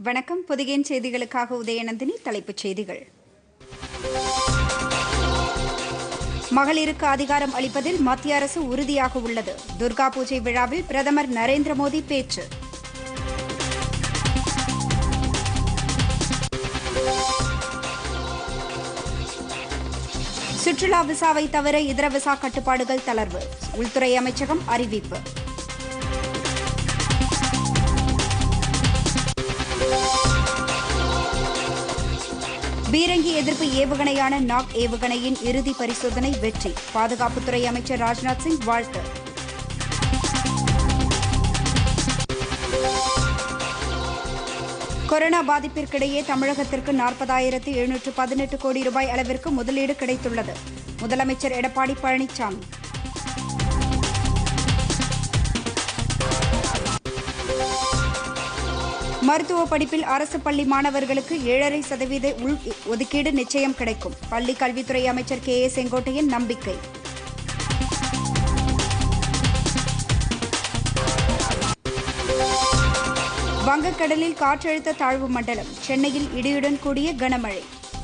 வணக்கம் புதியன் செய்திகளுக்காக உதயநந்தினி தலைப்புச் செய்திகள் மகளிருக்கு அதிகாரம் அளிப்பதில் மத்திய அரசு உறுதியாக உள்ளது துர்கா பூஜை விழாவில் பிரதமர் நரேந்திர மோடி பேச்சு சுற்றுலா விசாவை தவிர இதர விசா கட்டுப்பாடுகள் தளர்வு உள்துறை அமைச்சகம் அறிவிப்பு பீரங்கி எதிர்ப்பு ஏவுகணையான நாக் ஏவுகணையின் இறுதி பரிசோதனை வெற்றி பாதுகாப்புத்துறை அமைச்சர் ராஜ்நாத் சிங் வாழ்த்து கொரோனா பாதிப்பிற்கிடையே தமிழகத்திற்கு நாற்பதாயிரத்து எழுநூற்று பதினெட்டு கோடி ரூபாய் அளவிற்கு முதலீடு கிடைத்துள்ளது முதலமைச்சர் எடப்பாடி பழனிசாமி மருத்துவ படிப்பில் அரசு பள்ளி மாணவர்களுக்கு ஏழரை சதவீத உள் ஒதுக்கீடு நிச்சயம் கிடைக்கும் பள்ளி கல்வித்துறை அமைச்சர் கே ஏ செங்கோட்டையன் நம்பிக்கை வங்கக்கடலில் காற்றழுத்த தாழ்வு மண்டலம் சென்னையில் இடியுடன் கூடிய கனமழை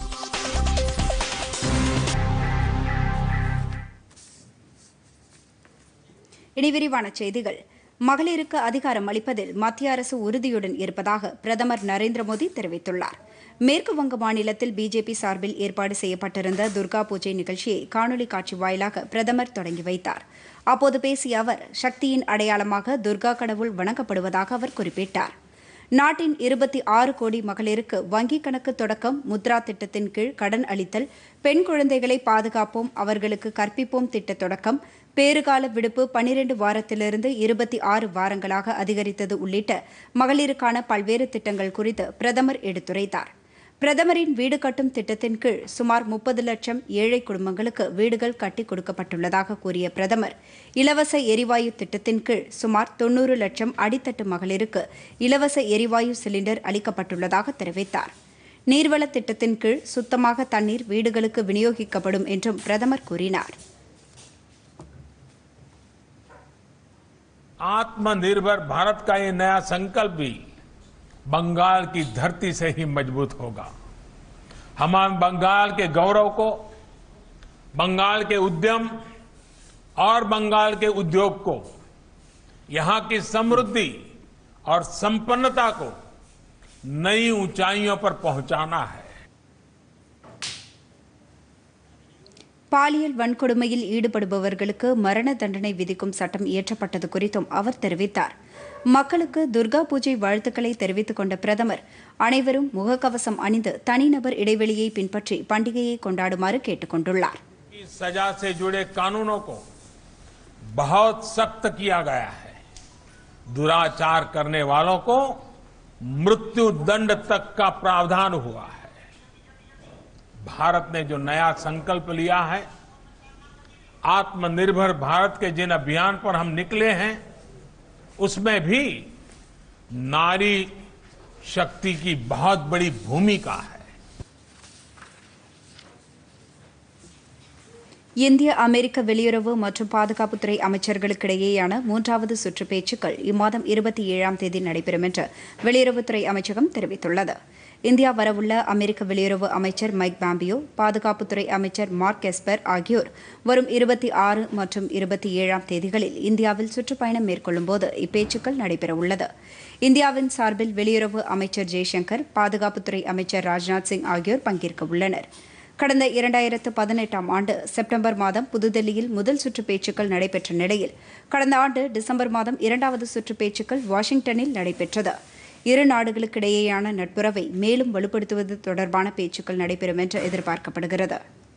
இனி விரிவான செய்திகள் மகளிருக்கு அதிகாரம் அளிப்பதில் மத்திய அரசு உறுதியுடன் இருப்பதாக பிரதமர் நரேந்திர மோடி தெரிவித்துள்ளார் மேற்கு வங்க மாநிலத்தில் பிஜேபி சார்பில் ஏற்பாடு செய்யப்பட்டிருந்த துர்கா பூஜை நிகழ்ச்சியை காணொலி காட்சி வாயிலாக பிரதமர் தொடங்கி வைத்தார் அப்போது பேசிய அவர் சக்தியின் அடையாளமாக துர்கா கடவுள் வணங்கப்படுவதாக அவர் குறிப்பிட்டார் நாட்டின் இருபத்தி ஆறு கோடி மகளிருக்கு வங்கிக் கணக்கு தொடக்கம் முத்ரா திட்டத்தின் கீழ் கடன் அளித்தல் பெண் குழந்தைகளை பாதுகாப்போம் அவர்களுக்கு கற்பிப்போம் திட்ட தொடக்கம் பேறுகால விடுப்பு பனிரெண்டு வாரத்திலிருந்து இருபத்தி ஆறு வாரங்களாக அதிகரித்தது உள்ளிட்ட மகளிருக்கான பல்வேறு திட்டங்கள் குறித்து பிரதமர் எடுத்துரைத்தார் பிரதமரின் வீடு கட்டும் திட்டத்தின் கீழ் சுமார் முப்பது லட்சம் ஏழை குடும்பங்களுக்கு வீடுகள் கட்டி கொடுக்கப்பட்டுள்ளதாக கூறிய பிரதமர் இலவச எரிவாயு திட்டத்தின் கீழ் சுமார் தொன்னூறு லட்சம் அடித்தட்டு மகளிருக்கு இலவச எரிவாயு சிலிண்டர் அளிக்கப்பட்டுள்ளதாக தெரிவித்தார் நீர்வள திட்டத்தின் கீழ் சுத்தமாக தண்ணீர் வீடுகளுக்கு விநியோகிக்கப்படும் என்றும் பிரதமர் கூறினார் आत्मनिर्भर भारत का ये नया संकल्प भी बंगाल की धरती से ही मजबूत होगा हम बंगाल के गौरव को बंगाल के उद्यम और बंगाल के उद्योग को यहां की समृद्धि और संपन्नता को नई ऊंचाइयों पर पहुंचाना है பாலியல் வன்கொடுமையில் ஈடுபடுபவர்களுக்கு மரண தண்டனை விதிக்கும் சட்டம் இயற்றப்பட்டது குறித்தும் அவர் தெரிவித்தார் மக்களுக்கு துர்கா பூஜை வாழ்த்துக்களை தெரிவித்துக் கொண்ட பிரதமர் அனைவரும் முகக்கவசம் அணிந்து தனிநபர் இடைவெளியை பின்பற்றி பண்டிகையை கொண்டாடுமாறு கேட்டுக் கொண்டுள்ளார் की सजा से जुड़े कानूनों को बहुत सख्त किया गया है दुराचार करने वालों को मृत्यु दंड तक का प्रावधान हुआ है भारत ने जो नया संकल्प लिया है आत्मनिर्भर भारत के जिन अभियान पर हम निकले हैं उसमें भी नारी शक्ति की बहुत बड़ी भूमिका है இந்திய அமெரிக்க வெளியுறவு மற்றும் பாதுகாப்புத்துறை அமைச்சர்களுக்கிடையேயான மூன்றாவது சுற்று பேச்சுக்கள் இம்மாதம் இருபத்தி ஏழாம் தேதி நடைபெறும் என்று வெளியுறவுத்துறை அமைச்சகம் தெரிவித்துள்ளது இந்தியா வரவுள்ள அமெரிக்க வெளியுறவு அமைச்சர் மைக் பாம்பியோ பாதுகாப்புத்துறை அமைச்சர் மார்க் எஸ்பர் ஆகியோர் வரும் இருபத்தி ஆறு மற்றும் இருபத்தி ஏழாம் தேதிகளில் இந்தியாவில் சுற்றுப்பயணம் மேற்கொள்ளும்போது இப்பேச்சுக்கள் நடைபெறவுள்ளது இந்தியாவின் சார்பில் வெளியுறவு அமைச்சர் ஜெய்சங்கர் பாதுகாப்புத்துறை அமைச்சர் ராஜ்நாத் சிங் ஆகியோர் பங்கேற்க உள்ளனா் கடந்த இரண்டாயிரத்து பதினெட்டாம் ஆண்டு செப்டம்பர் மாதம் புதுதில்லியில் முதல் சுற்று பேச்சுக்கள் நடைபெற்ற நிலையில் கடந்த ஆண்டு டிசம்பர் மாதம் இரண்டாவது சுற்று பேச்சுக்கள் வாஷிங்டனில் நடைபெற்றது இரு நாடுகளுக்கிடையேயான நட்புறவை மேலும் வலுப்படுத்துவது தொடர்பான பேச்சுக்கள் நடைபெறும் என்று எதிர்பார்க்கப்படுகிறது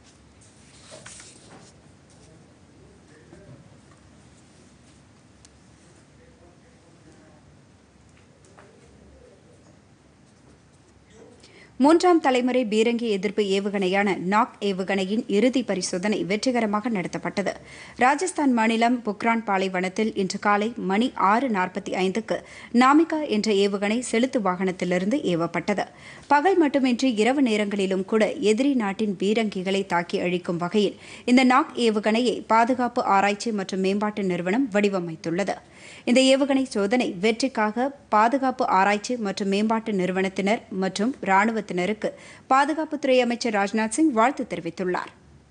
மூன்றாம் தலைமுறை பீரங்கி எதிர்ப்பு ஏவுகணையான நாக் ஏவுகணையின் இறுதி பரிசோதனை வெற்றிகரமாக நடத்தப்பட்டது ராஜஸ்தான் மாநிலம் புக்ரான் பாலைவனத்தில் இன்று காலை மணி ஆறு நாற்பத்தி ஐந்துக்கு நாமிகா என்ற ஏவுகணை செலுத்து வாகனத்திலிருந்து ஏவப்பட்டது பகல் மட்டுமின்றி இரவு நேரங்களிலும் கூட எதிரி நாட்டின் பீரங்கிகளை தாக்கி அழிக்கும் வகையில் இந்த நாக் ஏவுகணையை பாதுகாப்பு ஆராய்ச்சி மற்றும் மேம்பாட்டு நிறுவனம் வடிவமைத்துள்ளது இந்த ஏவுகணை சோதனை வெற்றிக்காக பாதுகாப்பு ஆராய்ச்சி மற்றும் மேம்பாட்டு நிறுவனத்தினர் மற்றும் ராணுவத்தினருக்கு பாதுகாப்புத்துறை அமைச்சர் ராஜ்நாத் சிங் வாழ்த்து தெரிவித்துள்ளார்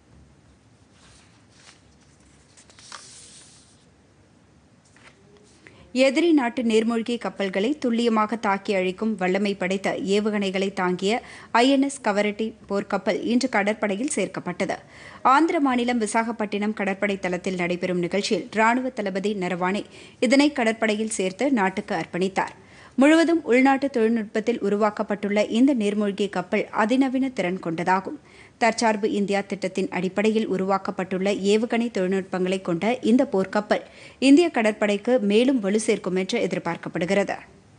எதிரி நாட்டு நீர்மூழ்கி கப்பல்களை துல்லியமாக தாக்கி அழிக்கும் வல்லமை படைத்த ஏவுகணைகளை தாங்கிய ஐஎன்எஸ் கவரட்டி போர்க்கப்பல் இன்று கடற்படையில் சேர்க்கப்பட்டது ஆந்திர மாநிலம் விசாகப்பட்டினம் கடற்படை தளத்தில் நடைபெறும் நிகழ்ச்சியில் ராணுவ தளபதி நரவானே இதனை கடற்படையில் சேர்த்து நாட்டுக்கு அர்ப்பணித்தார் முழுவதும் உள்நாட்டு தொழில்நுட்பத்தில் உருவாக்கப்பட்டுள்ள இந்த நீர்மூழ்கி கப்பல் அதிநவீன திறன் கொண்டதாகும் தற்சார்பு இந்தியா திட்டத்தின் அடிப்படையில் உருவாக்கப்பட்டுள்ள ஏவுகணை தொழில்நுட்பங்களை கொண்ட இந்த போர்க்கப்பல் இந்திய கடற்படைக்கு மேலும் வலு சேர்க்கும் என்று எதிர்பார்க்கப்படுகிறது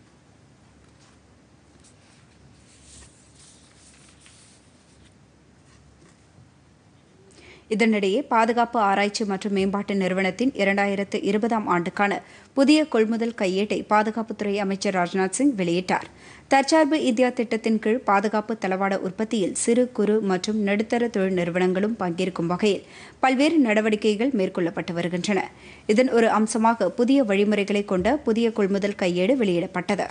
இதனிடையே பாதுகாப்பு ஆராய்ச்சி மற்றும் மேம்பாட்டு நிறுவனத்தின் இரண்டாயிரத்து இருபதாம் ஆண்டுக்கான புதிய கொள்முதல் கையேட்டை பாதுகாப்புத்துறை அமைச்சர் ராஜ்நாத் சிங் வெளியிட்டார் தற்சார்பு இந்தியா திட்டத்தின் கீழ் பாதுகாப்பு தளவாட உற்பத்தியில் சிறு குறு மற்றும் நடுத்தர தொழில் நிறுவனங்களும் பங்கேற்கும் வகையில் பல்வேறு நடவடிக்கைகள் மேற்கொள்ளப்பட்டு வருகின்றன இதன் ஒரு அம்சமாக புதிய வழிமுறைகளை கொண்ட புதிய கொள்முதல் கையேடு வெளியிடப்பட்டது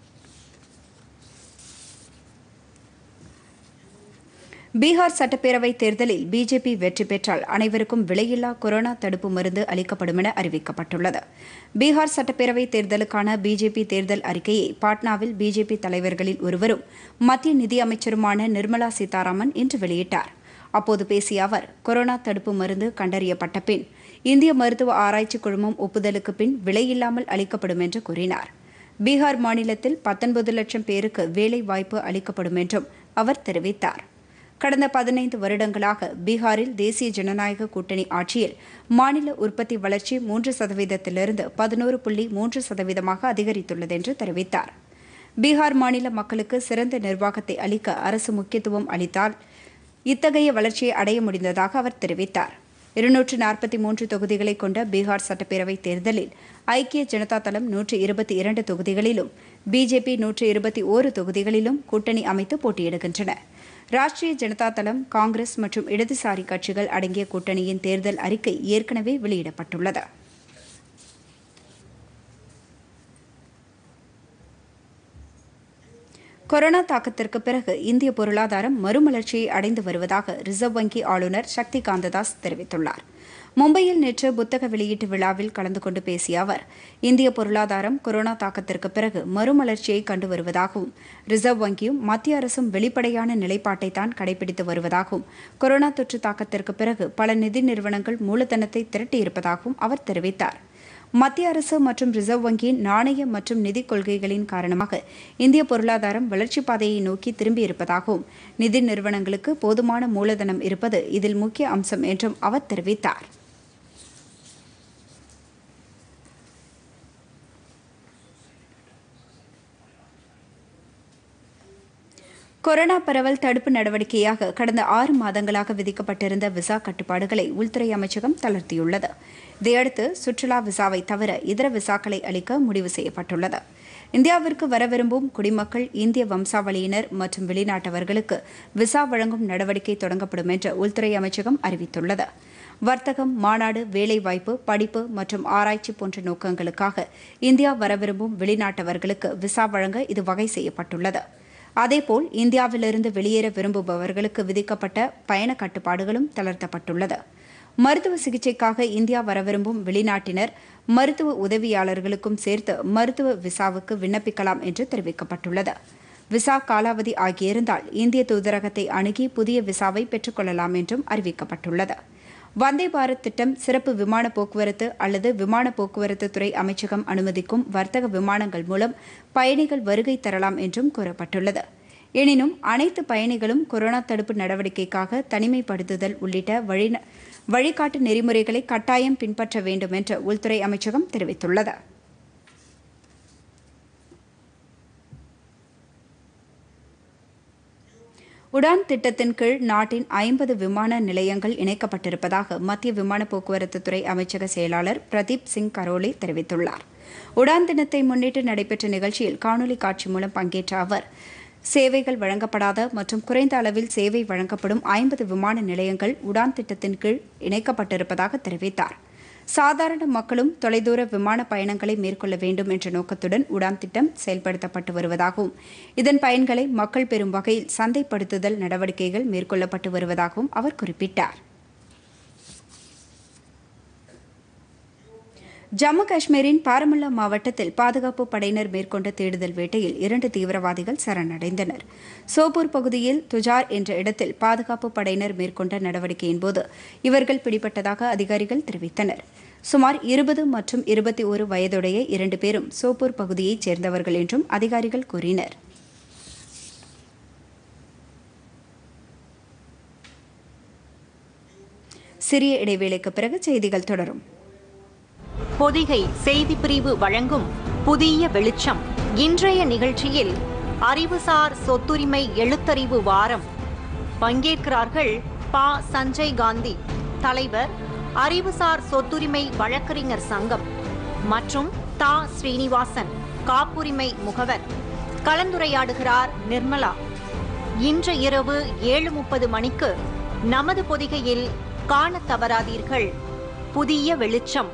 பீகார் சட்டப்பேரவைத் தேர்தலில் பிஜேபி வெற்றி பெற்றால் அனைவருக்கும் விலையில்லா கொரோனா தடுப்பு மருந்து அளிக்கப்படும் என அறிவிக்கப்பட்டுள்ளது பீகார் சட்டப்பேரவைத் தேர்தலுக்கான பிஜேபி தேர்தல் அறிக்கையை பாட்னாவில் பிஜேபி தலைவர்களில் ஒருவரும் மத்திய நிதியமைச்சருமான நிர்மலா சீதாராமன் இன்று வெளியிட்டார் அப்போது பேசிய அவர் கொரோனா தடுப்பு மருந்து கண்டறியப்பட்ட பின் இந்திய மருத்துவ ஆராய்ச்சி குழுமம் ஒப்புதலுக்கு பின் விலையில்லாமல் அளிக்கப்படும் என்று கூறினார் பீகார் மாநிலத்தில் பத்தொன்பது லட்சம் பேருக்கு வேலை வாய்ப்பு அளிக்கப்படும் என்றும் அவர் தெரிவித்தார் கடந்த பதினைந்து வருடங்களாக பீகாரில் தேசிய ஜனநாயக கூட்டணி ஆட்சியில் மாநில உற்பத்தி வளர்ச்சி மூன்று சதவீதத்திலிருந்து பதினோரு புள்ளி மூன்று சதவீதமாக அதிகரித்துள்ளது என்று தெரிவித்தார் பீகார் மாநில மக்களுக்கு சிறந்த நிர்வாகத்தை அளிக்க அரசு முக்கியத்துவம் அளித்தால் இத்தகைய வளர்ச்சியை அடைய முடிந்ததாக அவர் தெரிவித்தார் இருநூற்று நாற்பத்தி மூன்று தொகுதிகளை கொண்ட பீகார் சட்டப்பேரவைத் தேர்தலில் ஐக்கிய ஜனதா தளம் நூற்று இருபத்தி இரண்டு தொகுதிகளிலும் பிஜேபி நூற்று இருபத்தி ஓரு தொகுதிகளிலும் கூட்டணி அமைத்து போட்டியிடுகின்றன ராஷ்டிரிய ஜனதா தளம் காங்கிரஸ் மற்றும் இடதுசாரி கட்சிகள் அடங்கிய கூட்டணியின் தேர்தல் அறிக்கை ஏற்கனவே வெளியிடப்பட்டுள்ளது கொரோனா தாக்கத்திற்கு பிறகு இந்திய பொருளாதாரம் மறுமலர்ச்சியை அடைந்து வருவதாக ரிசர்வ் வங்கி ஆளுநர் சக்தி காந்ததாஸ் தெரிவித்துள்ளார் மும்பையில் நேற்று புத்தக வெளியீட்டு விழாவில் கலந்து கொண்டு பேசிய அவர் இந்திய பொருளாதாரம் கொரோனா தாக்கத்திற்கு பிறகு மறுமலர்ச்சியை கண்டு வருவதாகவும் ரிசர்வ் வங்கியும் மத்திய அரசும் வெளிப்படையான நிலைப்பாட்டை தான் கடைபிடித்து வருவதாகவும் கொரோனா தொற்று தாக்கத்திற்கு பிறகு பல நிதி நிறுவனங்கள் மூலதனத்தை திரட்டியிருப்பதாகவும் அவர் தெரிவித்தார் மத்திய அரசு மற்றும் ரிசர்வ் வங்கியின் நாணய மற்றும் நிதிக் கொள்கைகளின் காரணமாக இந்திய பொருளாதாரம் வளர்ச்சிப் பாதையை நோக்கி திரும்பியிருப்பதாகவும் நிதி நிறுவனங்களுக்கு போதுமான மூலதனம் இருப்பது இதில் முக்கிய அம்சம் என்றும் அவர் தெரிவித்தார் கொரோனா பரவல் தடுப்பு நடவடிக்கையாக கடந்த ஆறு மாதங்களாக விதிக்கப்பட்டிருந்த விசா கட்டுப்பாடுகளை உள்துறை அமைச்சகம் தளர்த்தியுள்ளது இதையடுத்து சுற்றுலா விசாவை தவிர இதர விசாக்களை அளிக்க முடிவு செய்யப்பட்டுள்ளது இந்தியாவிற்கு வர விரும்பும் குடிமக்கள் இந்திய வம்சாவளியினர் மற்றும் வெளிநாட்டவர்களுக்கு விசா வழங்கும் நடவடிக்கை தொடங்கப்படும் என்று உள்துறை அமைச்சகம் அறிவித்துள்ளது வர்த்தகம் மாநாடு வேலைவாய்ப்பு படிப்பு மற்றும் ஆராய்ச்சி போன்ற நோக்கங்களுக்காக இந்தியா வர விரும்பும் வெளிநாட்டவர்களுக்கு விசா வழங்க இது வகை செய்யப்பட்டுள்ளது அதேபோல் இந்தியாவிலிருந்து வெளியேற விரும்புபவர்களுக்கு விதிக்கப்பட்ட பயண கட்டுப்பாடுகளும் தளர்த்தப்பட்டுள்ளது மருத்துவ சிகிச்சைக்காக இந்தியா வர விரும்பும் வெளிநாட்டினர் மருத்துவ உதவியாளர்களுக்கும் சேர்த்து மருத்துவ விசாவுக்கு விண்ணப்பிக்கலாம் என்று தெரிவிக்கப்பட்டுள்ளது விசா காலாவதி ஆகியிருந்தால் இந்திய தூதரகத்தை அணுகி புதிய விசாவை பெற்றுக்கொள்ளலாம் என்றும் அறிவிக்கப்பட்டுள்ளது வந்தே பாரத் திட்டம் சிறப்பு விமான போக்குவரத்து அல்லது விமான போக்குவரத்து துறை அமைச்சகம் அனுமதிக்கும் வர்த்தக விமானங்கள் மூலம் பயணிகள் வருகை தரலாம் என்றும் கூறப்பட்டுள்ளது எனினும் அனைத்து பயணிகளும் கொரோனா தடுப்பு நடவடிக்கைக்காக தனிமைப்படுத்துதல் உள்ளிட்ட வழி வழிகாட்டு நெறிமுறைகளை கட்டாயம் பின்பற்ற வேண்டும் என்று உள்துறை அமைச்சகம் தெரிவித்துள்ளது உடான் திட்டத்தின் கீழ் நாட்டின் ஐம்பது விமான நிலையங்கள் இணைக்கப்பட்டிருப்பதாக மத்திய விமான போக்குவரத்து துறை அமைச்சக செயலாளர் பிரதீப் சிங் கரோலி தெரிவித்துள்ளார் உடான் தினத்தை முன்னிட்டு நடைபெற்ற நிகழ்ச்சியில் காணொலி காட்சி மூலம் பங்கேற்ற அவர் சேவைகள் வழங்கப்படாத மற்றும் குறைந்த அளவில் சேவை வழங்கப்படும் ஐம்பது விமான நிலையங்கள் உடான் திட்டத்தின் கீழ் இணைக்கப்பட்டிருப்பதாக தெரிவித்தார் சாதாரண மக்களும் தொலைதூர விமான பயணங்களை மேற்கொள்ள வேண்டும் என்ற நோக்கத்துடன் உடான் திட்டம் செயல்படுத்தப்பட்டு வருவதாகவும் இதன் பயன்களை மக்கள் பெறும் வகையில் சந்தைப்படுத்துதல் நடவடிக்கைகள் மேற்கொள்ளப்பட்டு வருவதாகவும் அவர் குறிப்பிட்டார் ஜம்மு காஷ்மீரின் பாரமுல்லா மாவட்டத்தில் பாதுகாப்பு படையினர் மேற்கொண்ட தேடுதல் வேட்டையில் இரண்டு தீவிரவாதிகள் சரணடைந்தனர் சோப்பூர் பகுதியில் துஜார் என்ற இடத்தில் பாதுகாப்பு படையினர் மேற்கொண்ட நடவடிக்கையின்போது இவர்கள் பிடிபட்டதாக அதிகாரிகள் தெரிவித்தனர் சுமார் இருபது மற்றும் இருபத்தி ஒரு வயதுடைய இரண்டு பேரும் சோப்பூர் பகுதியைச் சேர்ந்தவர்கள் என்றும் அதிகாரிகள் கூறினர் சிறிய இடைவேளைக்கு பிறகு செய்திகள் தொடரும் பொதிகை செய்தி பிரிவு வழங்கும் புதிய வெளிச்சம் இன்றைய நிகழ்ச்சியில் அறிவுசார் சொத்துரிமை எழுத்தறிவு வாரம் பங்கேற்கிறார்கள் பா சஞ்சய் காந்தி தலைவர் அறிவுசார் சொத்துரிமை வழக்கறிஞர் சங்கம் மற்றும் தா ஸ்ரீனிவாசன் காப்புரிமை முகவர் கலந்துரையாடுகிறார் நிர்மலா இன்று இரவு ஏழு முப்பது மணிக்கு நமது பொதிகையில் காணத் தவறாதீர்கள் புதிய வெளிச்சம்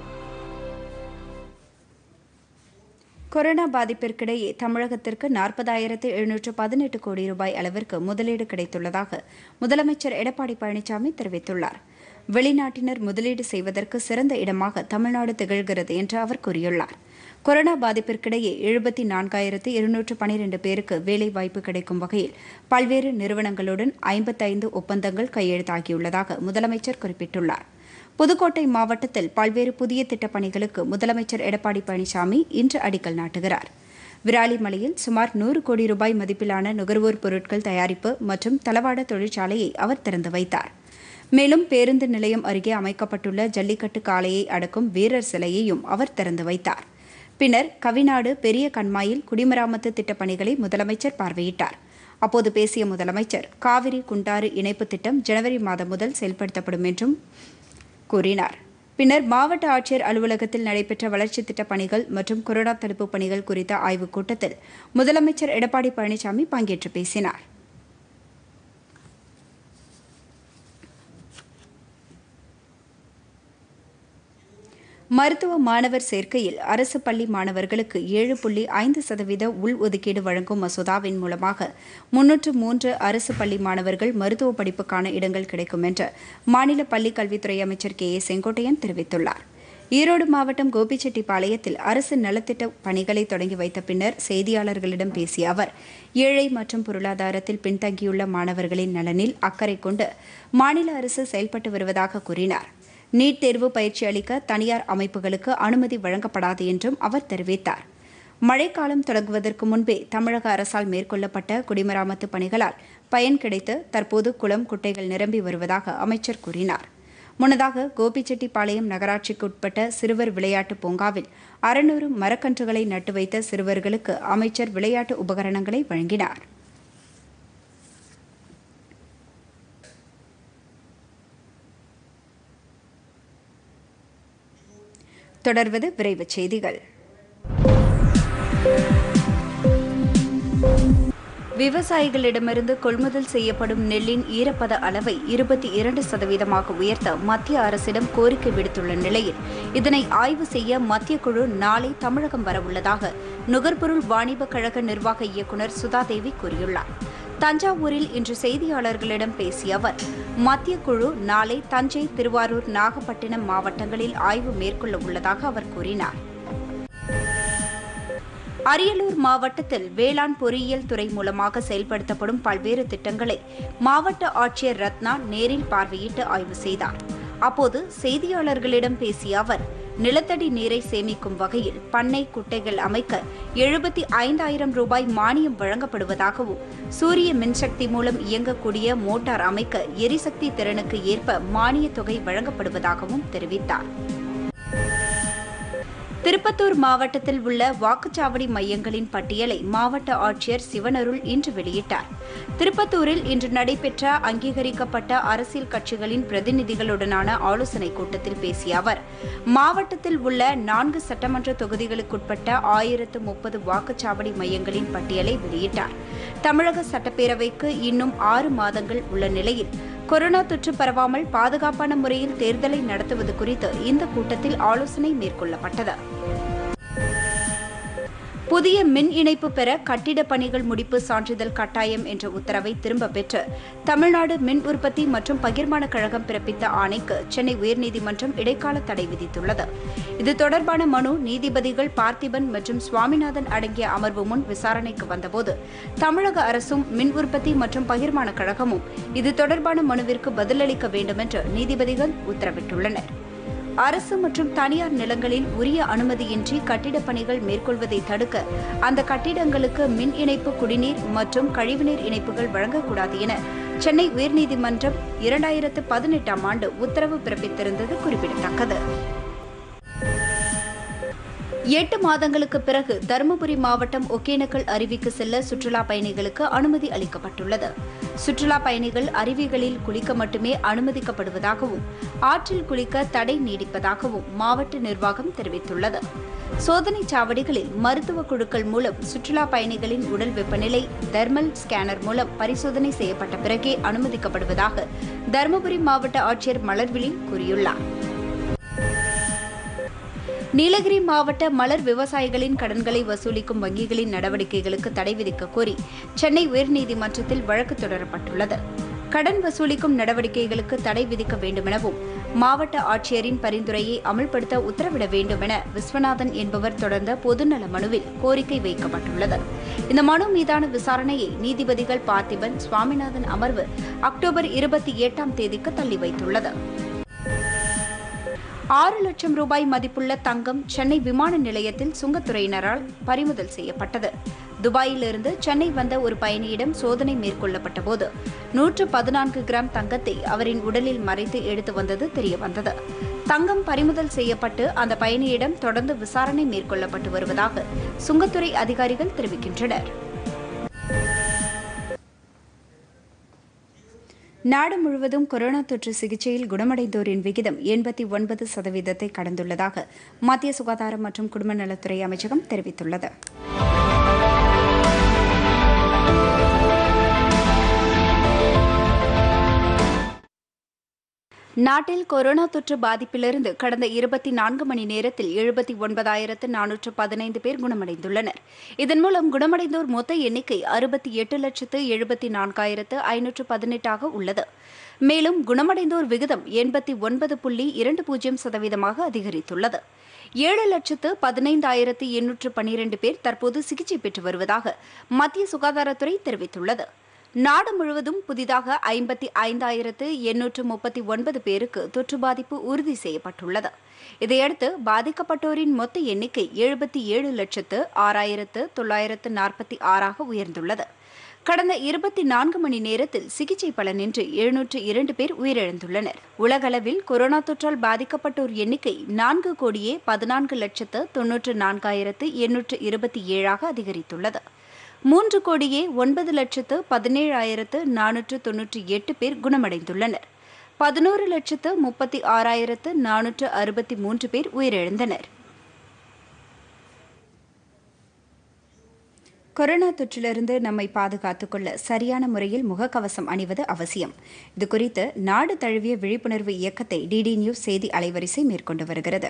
கொரோனா பாதிப்பிற்கிடையே தமிழகத்திற்கு நாற்பதாயிரத்து எழுநூற்று பதினெட்டு கோடி ரூபாய் அளவிற்கு முதலீடு கிடைத்துள்ளதாக முதலமைச்சர் எடப்பாடி பழனிசாமி தெரிவித்துள்ளார் வெளிநாட்டினர் முதலீடு செய்வதற்கு சிறந்த இடமாக தமிழ்நாடு திகழ்கிறது என்று அவர் கூறியுள்ளார் கொரோனா பாதிப்பிற்கிடையே எழுபத்தி நான்காயிரத்து இருநூற்று பனிரெண்டு பேருக்கு வேலைவாய்ப்பு கிடைக்கும் வகையில் பல்வேறு நிறுவனங்களுடன் ஐம்பத்தைந்து ஒப்பந்தங்கள் கையெழுத்தாகியுள்ளதாக முதலமைச்சர் குறிப்பிட்டுள்ளார் புதுக்கோட்டை மாவட்டத்தில் பல்வேறு புதிய திட்டப் பணிகளுக்கு முதலமைச்சர் எடப்பாடி பழனிசாமி இன்று அடிக்கல் நாட்டுகிறார் விராலிமலையில் சுமார் நூறு கோடி ரூபாய் மதிப்பிலான நுகர்வோர் பொருட்கள் தயாரிப்பு மற்றும் தளவாட தொழிற்சாலையை அவர் திறந்து வைத்தார் மேலும் பேருந்து நிலையம் அருகே அமைக்கப்பட்டுள்ள ஜல்லிக்கட்டு காளையை அடக்கும் வீரர் சிலையையும் அவர் திறந்து வைத்தார் பின்னர் கவிநாடு பெரிய கண்மாயில் குடிமராமத்து திட்டப் பணிகளை முதலமைச்சர் பார்வையிட்டார் அப்போது பேசிய முதலமைச்சர் காவிரி குண்டாறு இணைப்பு திட்டம் ஜனவரி மாதம் முதல் செயல்படுத்தப்படும் என்றும் கூறினார் பின்னர் மாவட்ட ஆட்சியர் அலுவலகத்தில் நடைபெற்ற வளர்ச்சித் திட்டப் பணிகள் மற்றும் கொரோனா தடுப்புப் பணிகள் குறித்த ஆய்வுக் கூட்டத்தில் முதலமைச்சர் எடப்பாடி பழனிசாமி பங்கேற்று பேசினார் மருத்துவ மாணவர் சேர்க்கையில் அரசு பள்ளி மாணவர்களுக்கு ஏழு புள்ளி ஐந்து சதவீத உள் ஒதுக்கீடு வழங்கும் மசோதாவின் மூலமாக முன்னூற்று மூன்று அரசு பள்ளி மாணவர்கள் மருத்துவ படிப்புக்கான இடங்கள் கிடைக்கும் என்று மாநில பள்ளிக் கல்வித்துறை அமைச்சர் கே ஏ செங்கோட்டையன் தெரிவித்துள்ளார் ஈரோடு மாவட்டம் கோபிச்செட்டிப்பாளையத்தில் அரசு நலத்திட்ட பணிகளை தொடங்கி வைத்த பின்னர் செய்தியாளர்களிடம் பேசிய அவர் ஏழை மற்றும் பொருளாதாரத்தில் பின்தங்கியுள்ள மாணவர்களின் நலனில் அக்கறை கொண்டு மாநில அரசு செயல்பட்டு வருவதாக கூறினார் நீட் தேர்வு பயிற்சி அளிக்க தனியார் அமைப்புகளுக்கு அனுமதி வழங்கப்படாது என்றும் அவர் தெரிவித்தார் மழைக்காலம் தொடங்குவதற்கு முன்பே தமிழக அரசால் மேற்கொள்ளப்பட்ட குடிமராமத்து பணிகளால் பயன் கிடைத்து தற்போது குளம் குட்டைகள் நிரம்பி வருவதாக அமைச்சர் கூறினார் முன்னதாக கோபிச்செட்டிப்பாளையம் நகராட்சிக்கு உட்பட்ட சிறுவர் விளையாட்டு பூங்காவில் அறுநூறு மரக்கன்றுகளை நட்டு வைத்த சிறுவர்களுக்கு அமைச்சர் விளையாட்டு உபகரணங்களை வழங்கினார் தொடர்வது விரைவுச் செய்திகள் விவசாயிகளிடமிருந்து கொள்முதல் செய்யப்படும் நெல்லின் ஈரப்பத அளவை இருபத்தி இரண்டு சதவீதமாக உயர்த்த மத்திய அரசிடம் கோரிக்கை விடுத்துள்ள நிலையில் இதனை ஆய்வு செய்ய மத்திய குழு நாளை தமிழகம் வரவுள்ளதாக நுகர்பொருள் வாணிப கழக நிர்வாக இயக்குநர் சுதாதேவி கூறியுள்ளார் தஞ்சாவூரில் இன்று செய்தியாளர்களிடம் பேசிய அவர் மத்திய குழு நாளை தஞ்சை திருவாரூர் நாகப்பட்டினம் மாவட்டங்களில் ஆய்வு மேற்கொள்ள உள்ளதாக அவர் கூறினார் அரியலூர் மாவட்டத்தில் வேளாண் பொறியியல் துறை மூலமாக செயல்படுத்தப்படும் பல்வேறு திட்டங்களை மாவட்ட ஆட்சியர் ரத்னா நேரில் பார்வையிட்டு ஆய்வு செய்தார் அப்போது செய்தியாளர்களிடம் பேசிய அவர் நிலத்தடி நீரை சேமிக்கும் வகையில் பண்ணை குட்டைகள் அமைக்க எழுபத்தி ஐந்தாயிரம் ரூபாய் மானியம் வழங்கப்படுவதாகவும் சூரிய மின்சக்தி மூலம் இயங்கக்கூடிய மோட்டார் அமைக்க எரிசக்தி திறனுக்கு ஏற்ப மானியத் தொகை வழங்கப்படுவதாகவும் தெரிவித்தார் திருப்பத்தூர் மாவட்டத்தில் உள்ள வாக்குச்சாவடி மையங்களின் பட்டியலை மாவட்ட ஆட்சியர் சிவனருள் இன்று வெளியிட்டார் திருப்பத்தூரில் இன்று நடைபெற்ற அங்கீகரிக்கப்பட்ட அரசியல் கட்சிகளின் பிரதிநிதிகளுடனான ஆலோசனைக் கூட்டத்தில் பேசிய அவர் மாவட்டத்தில் உள்ள நான்கு சட்டமன்ற தொகுதிகளுக்குட்பட்ட ஆயிரத்து முப்பது வாக்குச்சாவடி மையங்களின் பட்டியலை வெளியிட்டார் தமிழக சட்டப்பேரவைக்கு இன்னும் ஆறு மாதங்கள் உள்ள நிலையில் கொரோனா தொற்று பரவாமல் பாதுகாப்பான முறையில் தேர்தலை நடத்துவது குறித்து இந்த கூட்டத்தில் ஆலோசனை மேற்கொள்ளப்பட்டது புதிய மின் இணைப்பு பெற கட்டிடப் பணிகள் முடிப்பு சான்றிதழ் கட்டாயம் என்ற உத்தரவை திரும்பப் பெற்று தமிழ்நாடு மின் உற்பத்தி மற்றும் பகிர்மான கழகம் பிறப்பித்த ஆணைக்கு சென்னை உயர்நீதிமன்றம் இடைக்கால தடை விதித்துள்ளது இது தொடர்பான மனு நீதிபதிகள் பார்த்திபன் மற்றும் சுவாமிநாதன் அடங்கிய அமர்வு முன் விசாரணைக்கு வந்தபோது தமிழக அரசும் மின் உற்பத்தி மற்றும் பகிர்மான கழகமும் இது தொடர்பான மனுவிற்கு பதிலளிக்க வேண்டுமென்று நீதிபதிகள் உத்தரவிட்டுள்ளனர் அரசு மற்றும் தனியார் நிலங்களில் உரிய அனுமதியின்றி கட்டிடப் பணிகள் மேற்கொள்வதை தடுக்க அந்த கட்டிடங்களுக்கு மின் இணைப்பு குடிநீர் மற்றும் கழிவுநீர் இணைப்புகள் வழங்கக்கூடாது என சென்னை உயர்நீதிமன்றம் இரண்டாயிரத்து பதினெட்டாம் ஆண்டு உத்தரவு பிறப்பித்திருந்தது குறிப்பிடத்தக்கது எட்டு மாதங்களுக்கு பிறகு தருமபுரி மாவட்டம் ஒகேனக்கல் அருவிக்கு செல்ல சுற்றுலா பயணிகளுக்கு அனுமதி அளிக்கப்பட்டுள்ளது சுற்றுலா பயணிகள் அருவிகளில் குளிக்க மட்டுமே அனுமதிக்கப்படுவதாகவும் ஆற்றில் குளிக்க தடை நீடிப்பதாகவும் மாவட்ட நிர்வாகம் தெரிவித்துள்ளது சோதனைச் சாவடிகளில் மருத்துவ குழுக்கள் மூலம் சுற்றுலா பயணிகளின் உடல் வெப்பநிலை தெர்மல் ஸ்கேனர் மூலம் பரிசோதனை செய்யப்பட்ட பிறகே அனுமதிக்கப்படுவதாக தருமபுரி மாவட்ட ஆட்சியர் மலர்விழி கூறியுள்ளார் நீலகிரி மாவட்ட மலர் விவசாயிகளின் கடன்களை வசூலிக்கும் வங்கிகளின் நடவடிக்கைகளுக்கு தடை விதிக்க கோரி சென்னை உயர்நீதிமன்றத்தில் வழக்கு தொடரப்பட்டுள்ளது கடன் வசூலிக்கும் நடவடிக்கைகளுக்கு தடை விதிக்க வேண்டுமெனவும் மாவட்ட ஆட்சியரின் பரிந்துரையை அமல்படுத்த உத்தரவிட வேண்டும் என விஸ்வநாதன் என்பவர் தொடர்ந்த பொதுநல மனுவில் கோரிக்கை வைக்கப்பட்டுள்ளது இந்த மனு மீதான விசாரணையை நீதிபதிகள் பார்த்திபன் சுவாமிநாதன் அமர்வு அக்டோபர் இருபத்தி எட்டாம் தேதிக்கு தள்ளி வைத்துள்ளது ஆறு லட்சம் ரூபாய் மதிப்புள்ள தங்கம் சென்னை விமான நிலையத்தில் சுங்கத்துறையினரால் பறிமுதல் செய்யப்பட்டது துபாயிலிருந்து சென்னை வந்த ஒரு பயணியிடம் சோதனை மேற்கொள்ளப்பட்ட போது நூற்று பதினான்கு கிராம் தங்கத்தை அவரின் உடலில் மறைத்து எடுத்து வந்தது தெரியவந்தது தங்கம் பறிமுதல் செய்யப்பட்டு அந்த பயணியிடம் தொடர்ந்து விசாரணை மேற்கொள்ளப்பட்டு வருவதாக சுங்கத்துறை அதிகாரிகள் தெரிவிக்கின்றனர் நாடு முழுவதும் கொரோனா தொற்று சிகிச்சையில் குணமடைந்தோரின் விகிதம் எண்பத்தி ஒன்பது சதவீதத்தை கடந்துள்ளதாக மத்திய சுகாதாரம் மற்றும் குடும்ப நலத்துறை அமைச்சகம் தெரிவித்துள்ளது நாட்டில் கொரோனா தொற்று பாதிப்பிலிருந்து கடந்த இருபத்தி நான்கு மணி நேரத்தில் எழுபத்தி ஒன்பதாயிரத்து நானூற்று பதினைந்து பேர் குணமடைந்துள்ளனர் இதன் மூலம் குணமடைந்தோர் மொத்த எண்ணிக்கை அறுபத்தி எட்டு லட்சத்து எழுபத்தி நான்காயிரத்து ஐநூற்று பதினெட்டாக உள்ளது மேலும் குணமடைந்தோர் விகிதம் எண்பத்தி ஒன்பது புள்ளி இரண்டு பூஜ்ஜியம் சதவீதமாக அதிகரித்துள்ளது ஏழு லட்சத்து பதினைந்தாயிரத்து எண்ணூற்று பனிரெண்டு பேர் தற்போது சிகிச்சை பெற்று வருவதாக மத்திய சுகாதாரத்துறை தெரிவித்துள்ளது நாடு முழுவதும் புதிதாக ஐம்பத்தி ஐந்தாயிரத்து எண்ணூற்று முப்பத்தி ஒன்பது பேருக்கு தொற்று பாதிப்பு உறுதி செய்யப்பட்டுள்ளது இதையடுத்து பாதிக்கப்பட்டோரின் மொத்த எண்ணிக்கை எழுபத்தி ஏழு லட்சத்து ஆறாயிரத்து தொள்ளாயிரத்து நாற்பத்தி ஆறாக உயர்ந்துள்ளது கடந்த இருபத்தி நான்கு மணி நேரத்தில் சிகிச்சை பலனின்றி எழுநூற்று இரண்டு பேர் உயிரிழந்துள்ளனர் உலகளவில் கொரோனா தொற்றால் பாதிக்கப்பட்டோர் எண்ணிக்கை நான்கு கோடியே பதினான்கு லட்சத்து தொன்னூற்று நான்காயிரத்து எண்ணூற்று இருபத்தி ஏழாக அதிகரித்துள்ளது மூன்று கோடியே ஒன்பது லட்சத்து பதினேழாயிரத்து நானூற்று தொன்னூற்றி எட்டு பேர் குணமடைந்துள்ளனர் பதினோரு லட்சத்து முப்பத்தி ஆறாயிரத்து நானூற்று அறுபத்தி மூன்று பேர் உயிரிழந்தனர் கொரோனா தொற்றிலிருந்து நம்மை பாதுகாத்துக் கொள்ள சரியான முறையில் முகக்கவசம் அணிவது அவசியம் இதுகுறித்து நாடு தழுவிய விழிப்புணர்வு இயக்கத்தை டிடி நியூஸ் செய்தி அலைவரிசை மேற்கொண்டு வருகிறது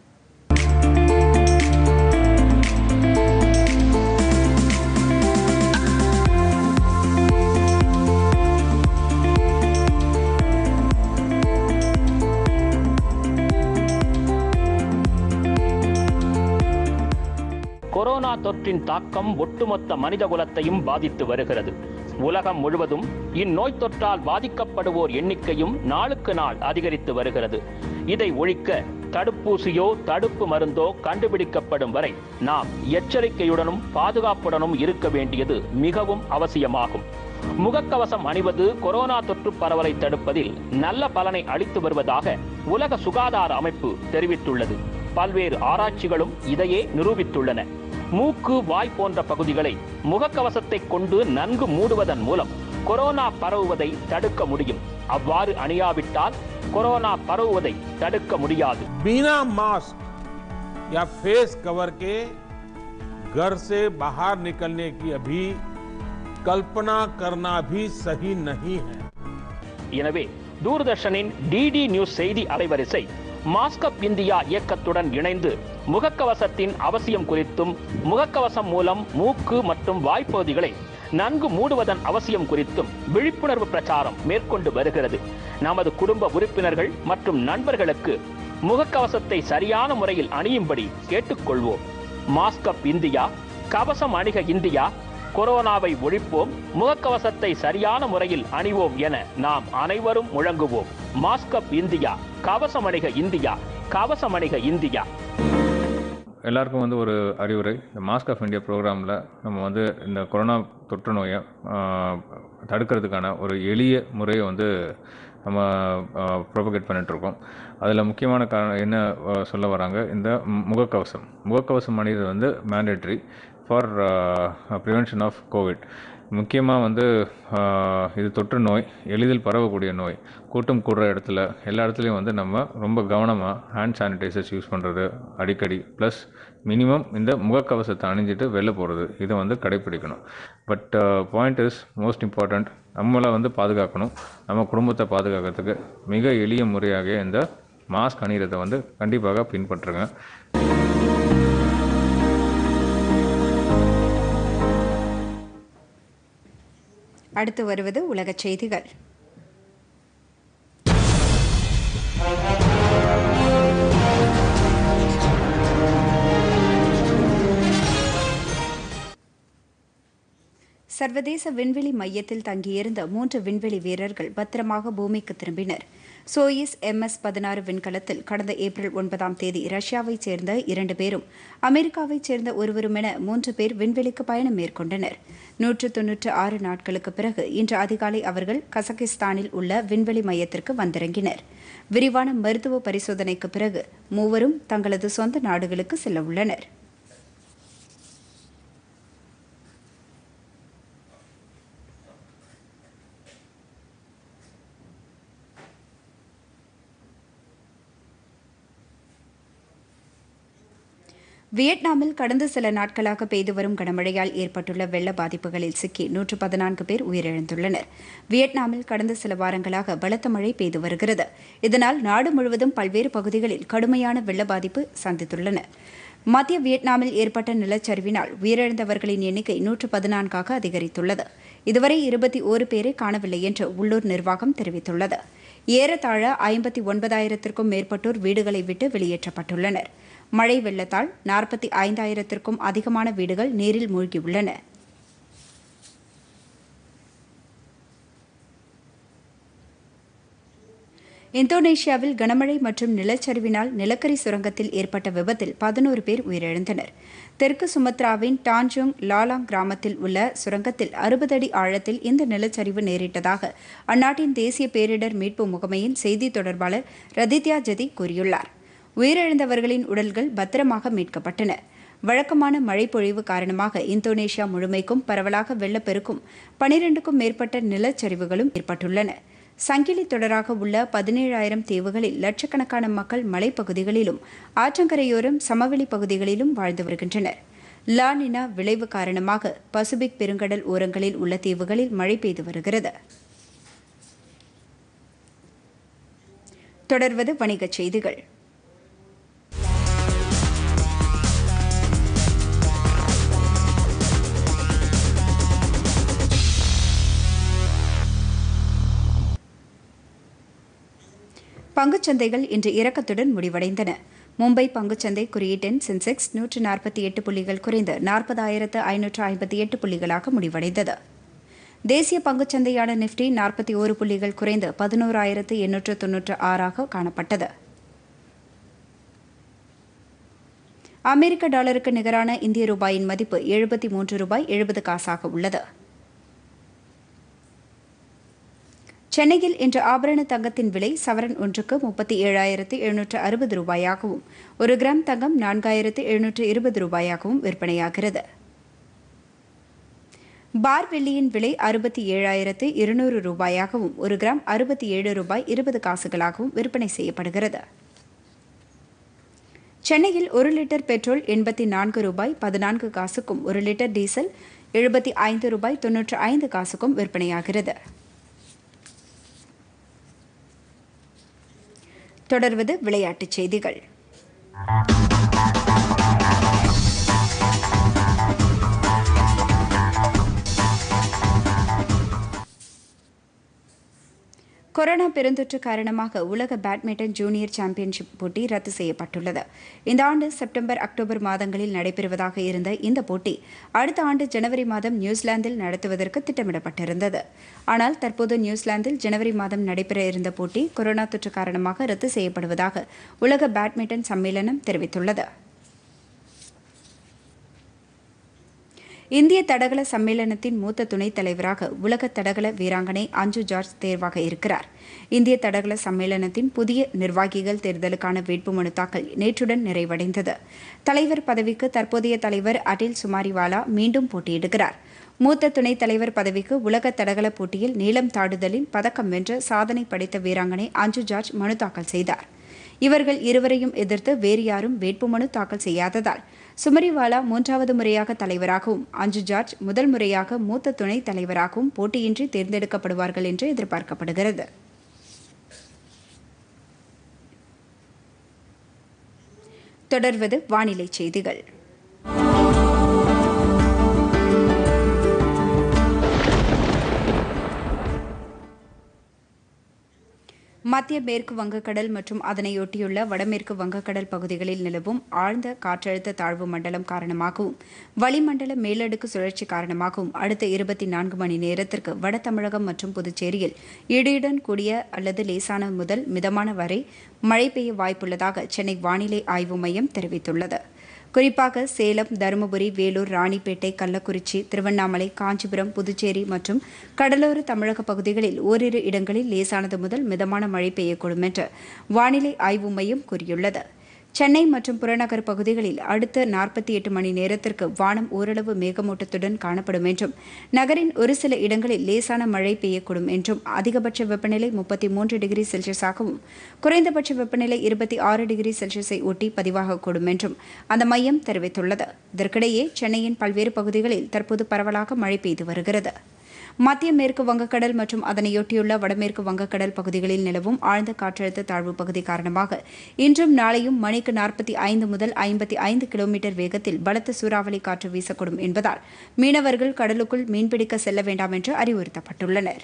கொரோனா தொற்றின் தாக்கம் ஒட்டுமொத்த மனிதகுலத்தையும் பாதித்து வருகிறது உலகம் முழுவதும் இந்நோய் தொற்றால் பாதிக்கப்படுவோர் எண்ணிக்கையும் நாளுக்கு நாள் அதிகரித்து வருகிறது இதை ஒழிக்க தடுப்பூசியோ தடுப்பு மருந்தோ கண்டுபிடிக்கப்படும் வரை நாம் எச்சரிக்கையுடனும் பாதுகாப்புடனும் இருக்க வேண்டியது மிகவும் அவசியமாகும் முகக்கவசம் அணிவது கொரோனா தொற்று பரவலை தடுப்பதில் நல்ல பலனை அளித்து வருவதாக உலக சுகாதார அமைப்பு தெரிவித்துள்ளது பல்வேறு ஆராய்ச்சிகளும் இதையே நிரூபித்துள்ளன மூக்கு வாய் போன்ற பகுதிகளை முகக்கவசத்தை கொண்டு நன்கு மூடுவதன் மூலம் கொரோனா பரவுவதை தடுக்க முடியும் அவ்வாறு அணியாவிட்டால் கொரோனா பரவுவதை தடுக்க முடியாது बिना मास्क या फेस कवर के घर से बाहर निकलने की अभी कल्पना करना भी सही नहीं है எனவே தூர்தர்ஷனின் டிடி நியூஸ் செய்தி அலைவரிசை மாஸ்கப் இந்தியா இயக்கத்துடன் இணைந்து முகக்கவசத்தின் அவசியம் குறித்தும் முகக்கவசம் மூலம் மூக்கு மற்றும் வாய்ப்பகுதிகளை நன்கு மூடுவதன் அவசியம் குறித்தும் விழிப்புணர்வு பிரச்சாரம் மேற்கொண்டு வருகிறது நமது குடும்ப உறுப்பினர்கள் மற்றும் நண்பர்களுக்கு முகக்கவசத்தை சரியான முறையில் அணியும்படி கேட்டுக்கொள்வோம் மாஸ்கப் இந்தியா கவசம் அணிக இந்தியா கொரோனாவை ஒழிப்போம் முகக்கவசத்தை சரியான முறையில் அணிவோம் என நாம் அனைவரும் முழங்குவோம் மாஸ்கப் இந்தியா கவசம் அணிக இந்தியா கவசம் அணிக இந்தியா எல்லாருக்கும் வந்து ஒரு அறிவுரை இந்த மாஸ்க் ஆஃப் இந்தியா ப்ரோக்ராமில் நம்ம வந்து இந்த கொரோனா தொற்று நோயை ஆஹ், தடுக்கிறதுக்கான ஒரு எளிய முறையை வந்து நம்ம ப்ரொபகேட் பண்ணிகிட்ருக்கோம் அதில் முக்கியமான காரணம் என்ன ஆஹ், சொல்ல வராங்க இந்த மு- முகக்கவசம் முகக்கவசம் அணிகிறது வந்து mandatory for prevention of COVID முக்கியமாக வந்து ஆஹ், இது தொற்று நோய் எளிதில் பரவக்கூடிய நோய் கூட்டம் கூடுற இடத்துல எல்லா இடத்துலையும் வந்து நம்ம ரொம்ப கவனமாக ஹேண்ட் சானிடைசர்ஸ் யூஸ் பண்ணுறது அடிக்கடி ப்ளஸ் மினிமம் இந்த முகக்கவசத்தை அணிஞ்சிட்டு வெளில போகிறது இதை வந்து கடைப்பிடிக்கணும் but point is most important நம்மளை வந்து பாதுகாக்கணும் நம்ம குடும்பத்தை பாதுகாக்கிறதுக்கு மிக எளிய முறையாக இந்த மாஸ்க் அணிகிறதை வந்து கண்டிப்பாக பின்பற்றுங்க அடுத்து வருவது உலகச் செய்திகள் சர்வதேச விண்வெளி மையத்தில் தங்கியிருந்த மூன்று விண்வெளி வீரர்கள் பத்திரமாக பூமிக்கு திரும்பினர் சோயிஸ் எம்எஸ் பதினாறு விண்கலத்தில் கடந்த ஏப்ரல் ஒன்பதாம் தேதி ரஷ்யாவைச் சேர்ந்த இரண்டு பேரும் அமெரிக்காவைச் சேர்ந்த ஒருவரும் என மூன்று பேர் விண்வெளிக்கு பயணம் மேற்கொண்டனர் நூற்று தொன்னூற்று ஆறு நாட்களுக்கு பிறகு இன்று அதிகாலை அவர்கள் கசகிஸ்தானில் உள்ள விண்வெளி மையத்திற்கு வந்திறங்கினர் விரிவான மருத்துவ பரிசோதனைக்கு பிறகு மூவரும் தங்களது சொந்த நாடுகளுக்கு செல்ல உள்ளனர் வியட்நாமில் கடந்த சில நாட்களாக பெய்து வரும் கனமழையால் ஏற்பட்டுள்ள வெள்ள பாதிப்புகளில் சிக்கி நூற்று பதினான்கு பேர் உயிரிழந்துள்ளனர் வியட்நாமில் கடந்த சில வாரங்களாக பலத்த மழை பெய்து வருகிறது இதனால் நாடு முழுவதும் பல்வேறு பகுதிகளில் கடுமையான வெள்ள பாதிப்பு சந்தித்துள்ளன மத்திய வியட்நாமில் ஏற்பட்ட நிலச்சரிவினால் உயிரிழந்தவர்களின் எண்ணிக்கை நூற்று பதினான்காக அதிகரித்துள்ளது இதுவரை இருபத்தி ஓரு பேரை காணவில்லை என்று உள்ளூர் நிர்வாகம் தெரிவித்துள்ளது ஏறத்தாழ ஐம்பத்தி ஒன்பதாயிரத்திற்கும் மேற்பட்டோர் வீடுகளை விட்டு வெளியேற்றப்பட்டுள்ளனர் மழை வெள்ளத்தால் நாற்பத்தி ஐந்தாயிரத்திற்கும் அதிகமான வீடுகள் நீரில் மூழ்கியுள்ளன இந்தோனேஷியாவில் கனமழை மற்றும் நிலச்சரிவினால் நிலக்கரி சுரங்கத்தில் ஏற்பட்ட விபத்தில் பதினோரு பேர் உயிரிழந்தனர் தெற்கு சுமத்ராவின் டான்ஜோங் லாலாங் கிராமத்தில் உள்ள சுரங்கத்தில் அறுபது அடி ஆழத்தில் இந்த நிலச்சரிவு நேரிட்டதாக அந்நாட்டின் தேசிய பேரிடர் மீட்பு முகமையின் செய்தி தொடர்பாளர் ரதித்யா ஜதி கூறியுள்ளார் உயிரிழந்தவர்களின் உடல்கள் பத்திரமாக மீட்கப்பட்டன வழக்கமான மழை பொழிவு காரணமாக இந்தோனேஷியா முழுமைக்கும் பரவலாக வெள்ளப்பெருக்கும் பனிரெண்டுக்கும் மேற்பட்ட நிலச்சரிவுகளும் ஏற்பட்டுள்ளன சங்கிலி தொடராக உள்ள பதினேழாயிரம் தீவுகளில் லட்சக்கணக்கான மக்கள் மலைப்பகுதிகளிலும் ஆற்றங்கரையோரம் சமவெளி பகுதிகளிலும் வாழ்ந்து வருகின்றனர் லானினா விளைவு காரணமாக பசிபிக் பெருங்கடல் ஓரங்களில் உள்ள தீவுகளில் மழை பெய்து வருகிறது தொடர்வது வணிகச் செய்திகள் பங்குச்சந்தைகள் இன்று இறக்கத்துடன் முடிவடைந்தன மும்பை பங்குச்சந்தை குறியீட்டெண் சென்செக்ஸ் நூற்று நாற்பத்தி எட்டு புள்ளிகள் குறைந்து நாற்பதாயிரத்து ஐநூற்று ஐம்பத்தி எட்டு புள்ளிகளாக முடிவடைந்தது தேசிய பங்குச்சந்தையான நிப்டி நாற்பத்தி ஓரு புள்ளிகள் குறைந்து பதினோராயிரத்து எண்ணூற்று தொன்னூற்று ஆறாக காணப்பட்டது அமெரிக்க டாலருக்கு நிகரான இந்திய ரூபாயின் மதிப்பு எழுபத்தி மூன்று ரூபாய் எழுபது காசாக உள்ளது சென்னையில் இன்று ஆபரண தங்கத்தின் விலை சவரன் ஒன்றுக்கு முப்பத்தி ஏழாயிரத்து எழுநூற்று அறுபது ரூபாயாகவும் ஒரு கிராம் தங்கம் நான்காயிரத்து எழுநூற்று இருபது ரூபாயாகவும் விற்பனையாகிறது பார் வெள்ளியின் விலை அறுபத்தி ஏழாயிரத்து இருநூறு ரூபாயாகவும் ஒரு கிராம் அறுபத்தி ஏழு ரூபாய் இருபது காசுகளாகவும் விற்பனை செய்யப்படுகிறது சென்னையில் ஒரு லிட்டர் பெட்ரோல் எண்பத்தி நான்கு ரூபாய் பதினான்கு காசுக்கும் ஒரு லிட்டர் டீசல் எழுபத்தி ஐந்து ரூபாய் தொன்னூற்று ஐந்து காசுக்கும் விற்பனையாகிறது தொடர்வது விளையாட்டுச் செய்திகள் கொரோனா பெருந்தொற்று காரணமாக உலக பேட்மிண்டன் ஜூனியர் சாம்பியன்ஷிப் போட்டி ரத்து செய்யப்பட்டுள்ளது இந்த ஆண்டு செப்டம்பர் அக்டோபர் மாதங்களில் நடைபெறுவதாக இருந்த இந்த போட்டி அடுத்த ஆண்டு ஜனவரி மாதம் நியூசிலாந்தில் நடத்துவதற்கு திட்டமிடப்பட்டிருந்தது ஆனால் தற்போது நியூசிலாந்தில் ஜனவரி மாதம் நடைபெற இருந்த போட்டி கொரோனா தொற்று காரணமாக ரத்து செய்யப்படுவதாக உலக பேட்மிண்டன் சம்மேளனம் தெரிவித்துள்ளது இந்திய தடகள சம்மேளனத்தின் மூத்த துணைத் தலைவராக உலக தடகள வீராங்கனை அஞ்சு ஜார்ஜ் தேர்வாக இருக்கிறார் இந்திய தடகள சம்மேளனத்தின் புதிய நிர்வாகிகள் தேர்தலுக்கான வேட்புமனு தாக்கல் நேற்றுடன் நிறைவடைந்தது தலைவர் பதவிக்கு தற்போதைய தலைவர் அடில் சுமாரிவாலா மீண்டும் போட்டியிடுகிறார் மூத்த துணைத் தலைவர் பதவிக்கு உலக தடகள போட்டியில் நீளம் தாண்டுதலில் பதக்கம் வென்ற சாதனை படைத்த வீராங்கனை அஞ்சு ஜார்ஜ் மனு தாக்கல் செய்தார் இவர்கள் இருவரையும் எதிர்த்து வேறு யாரும் வேட்புமனு தாக்கல் செய்யாததால் சுமரிவாலா மூன்றாவது முறையாக தலைவராகவும் அஞ்சு ஜார்ஜ் முதல் முறையாக மூத்த துணைத் தலைவராகவும் போட்டியின்றி தேர்ந்தெடுக்கப்படுவார்கள் என்று எதிர்பார்க்கப்படுகிறது தொடர்வது வானிலை செய்திகள் மத்திய மேற்கு வங்கக்கடல் மற்றும் அதனையொட்டியுள்ள வடமேற்கு வங்கக்கடல் பகுதிகளில் நிலவும் ஆழ்ந்த காற்றழுத்த தாழ்வு மண்டலம் காரணமாகவும் வளிமண்டல மேலடுக்கு சுழற்சி காரணமாகவும் அடுத்த இருபத்தி நான்கு மணி நேரத்திற்கு வட தமிழகம் மற்றும் புதுச்சேரியில் இடியுடன் கூடிய அல்லது லேசான முதல் மிதமான வரை மழை பெய்ய வாய்ப்புள்ளதாக சென்னை வானிலை ஆய்வு மையம் தெரிவித்துள்ளது குறிப்பாக சேலம் தருமபுரி வேலூர் ராணிப்பேட்டை கள்ளக்குறிச்சி திருவண்ணாமலை காஞ்சிபுரம் புதுச்சேரி மற்றும் கடலோர தமிழக பகுதிகளில் ஓரிரு இடங்களில் லேசானது முதல் மிதமான மழை பெய்யக்கூடும் என்று வானிலை ஆய்வு மையம் கூறியுள்ளது சென்னை மற்றும் புறநகர் பகுதிகளில் அடுத்த நாற்பத்தி எட்டு மணி நேரத்திற்கு வானம் ஓரளவு மேகமூட்டத்துடன் காணப்படும் என்றும் நகரின் ஒரு சில இடங்களில் லேசான மழை பெய்யக்கூடும் என்றும் அதிகபட்ச வெப்பநிலை முப்பத்தி மூன்று டிகிரி செல்சியஸாகவும் குறைந்தபட்ச வெப்பநிலை இருபத்தி ஆறு டிகிரி செல்சியஸை ஒட்டி பதிவாகக்கூடும் என்றும் அந்த மையம் தெரிவித்துள்ளது இதற்கிடையே சென்னையின் பல்வேறு பகுதிகளில் தற்போது பரவலாக மழை பெய்து வருகிறது மத்திய மேற்கு வங்கக்கடல் மற்றும் அதனையொட்டியுள்ள வடமேற்கு வங்கக்கடல் பகுதிகளில் நிலவும் ஆழ்ந்த காற்றழுத்த தாழ்வு பகுதி காரணமாக இன்றும் நாளையும் மணிக்கு நாற்பத்தி ஐந்து முதல் ஐம்பத்தி ஐந்து கிலோமீட்டர் வேகத்தில் பலத்த சூறாவளி காற்று வீசக்கூடும் என்பதால் மீனவர்கள் கடலுக்குள் மீன்பிடிக்க செல்ல வேண்டாம் என்று அறிவுறுத்தப்பட்டுள்ளனர்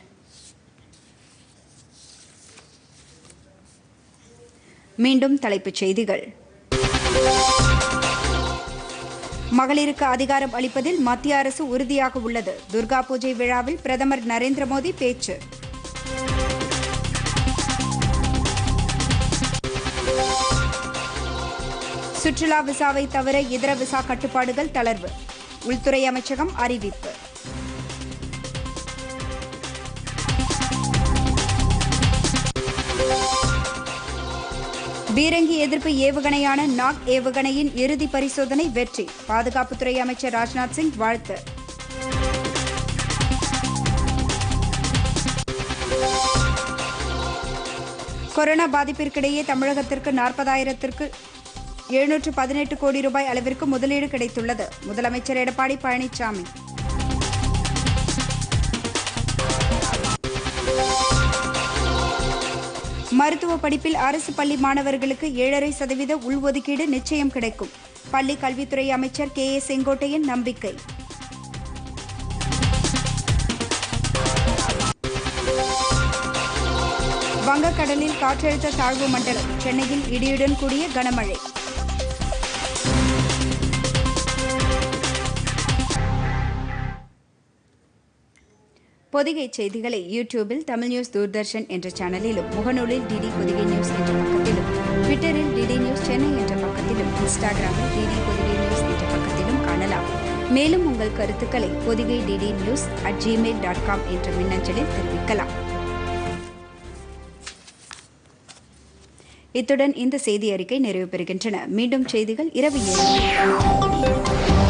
மீண்டும் தலைப்புச் செய்திகள் மகளிருக்கு அதிகாரம் அளிப்பதில் மத்திய அரசு உறுதியாக உள்ளது துர்கா பூஜை விழாவில் பிரதமர் நரேந்திர மோடி பேச்சு சுற்றுலா விசாவை தவிர இதர விசா கட்டுப்பாடுகள் தளர்வு உள்துறை அமைச்சகம் அறிவிப்பு பீரங்கி எதிர்ப்பு ஏவுகணையான நாக் ஏவுகணையின் இறுதி பரிசோதனை வெற்றி பாதுகாப்புத்துறை அமைச்சர் ராஜ்நாத் சிங் வாழ்த்து கொரோனா பாதிப்பிற்கிடையே தமிழகத்திற்கு நாற்பதாயிரத்திற்கு எழுநூற்று பதினெட்டு கோடி ரூபாய் அளவிற்கு முதலீடு கிடைத்துள்ளது முதலமைச்சர் எடப்பாடி பழனிசாமி மருத்துவ படிப்பில் அரசு பள்ளி மாணவர்களுக்கு ஏழரை சதவீத உள்ஒதுக்கீடு நிச்சயம் கிடைக்கும் பள்ளி கல்வித்துறை அமைச்சர் கே ஏ செங்கோட்டையன் நம்பிக்கை வங்கக்கடலில் காற்றழுத்த தாழ்வு மண்டலம் சென்னையில் இடியுடன் கூடிய கனமழை பொதிகை செய்திகளை யூடியூபில் தமிழ் நியூஸ் தூர்தர்ஷன் என்ற சேனலிலும் முகநூலில் டிடி பொதிகை நியூஸ் என்ற பக்கத்திலும் ட்விட்டரில் டிடி நியூஸ் சென்னை என்ற பக்கத்திலும் இன்ஸ்டாகிராமில் டிடி பொதிகை நியூஸ் என்ற பக்கத்திலும் காணலாம் மேலும் உங்கள் கருத்துக்களை Pothigai DD news at Gmail dot com என்ற மின்னஞ்சலில் தெரிவிக்கலாம் இத்துடன் இந்த செய்தி அறிக்கை நிறைவு பெறுகின்றன மீண்டும் செய்திகள் இரவு ஏழு மணிக்கு.